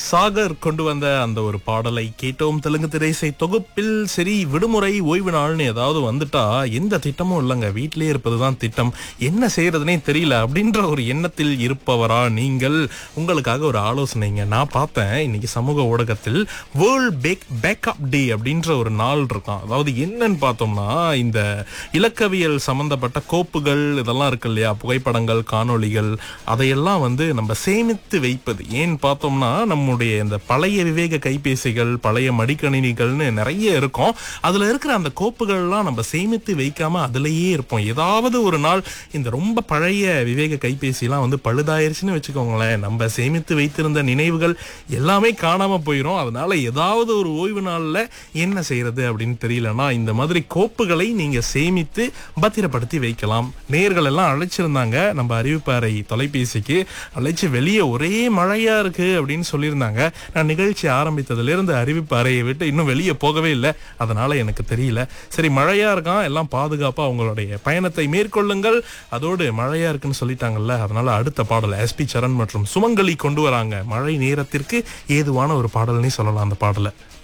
சாகர் கொண்டு வந்த அந்த ஒரு பாடலை கேட்டோம் தெலுங்கு திரைசை தொகுப்பில் சரி விடுமுறை ஓய்வு நாள்னு ஏதாவது வந்துட்டா எந்த திட்டமும் இல்லைங்க வீட்டிலே இருப்பதுதான் திட்டம் என்ன செய்யறதுனே தெரியல அப்படின்ற ஒரு எண்ணத்தில் இருப்பவரா நீங்கள் உங்களுக்காக ஒரு ஆலோசனைங்க நான் பார்த்தேன் இன்னைக்கு சமூக ஊடகத்தில் வேர்ல்ட் பேக் பேக்கப் டே அப்படின்ற ஒரு நாள் இருக்கான் அதாவது என்னன்னு பார்த்தோம்னா இந்த இலக்கவியல் சம்பந்தப்பட்ட கோப்புகள் இதெல்லாம் இருக்கு இல்லையா புகைப்படங்கள் காணொளிகள் அதையெல்லாம் வந்து நம்ம சேமித்து வைப்பது ஏன் பார்த்தோம்னா நம்முடைய இந்த பழைய விவேக கைபேசிகள் பழைய மடிக்கணினிகள்னு நிறைய இருக்கும் அதுல இருக்கிற அந்த கோப்புகள்லாம் நம்ம சேமித்து வைக்காம அதுலயே இருப்போம் ஏதாவது ஒரு நாள் இந்த ரொம்ப பழைய விவேக கைபேசிலாம் வந்து பழுதாயிருச்சுன்னு வச்சுக்கோங்களேன் நம்ம சேமித்து வைத்திருந்த நினைவுகள் எல்லாமே காணாம போயிடும் அதனால ஏதாவது ஒரு ஓய்வு நாள்ல என்ன செய்யறது அப்படின்னு தெரியலனா இந்த மாதிரி கோப்புகளை நீங்க சேமித்து பத்திரப்படுத்தி வைக்கலாம் நேர்கள் எல்லாம் அழைச்சிருந்தாங்க நம்ம அறிவிப்பாறை தொலைபேசிக்கு அழைச்சு வெளியே ஒரே மழையா இருக்கு அப்படின்னு சொல்லியிருந்தாங்க நான் நிகழ்ச்சி ஆரம்பித்ததுல இருந்து அறிவிப்பு அறையை விட்டு இன்னும் வெளியே போகவே இல்லை அதனால எனக்கு தெரியல சரி மழையா இருக்கான் எல்லாம் பாதுகாப்பா அவங்களுடைய பயணத்தை மேற்கொள்ளுங்கள் அதோடு மழையா இருக்குன்னு சொல்லிட்டாங்கல்ல அதனால அடுத்த பாடல் எஸ்பி சரண் மற்றும் சுமங்கலி கொண்டு வராங்க மழை நேரத்திற்கு ஏதுவான ஒரு பாடல்னே சொல்லலாம் அந்த பாடலை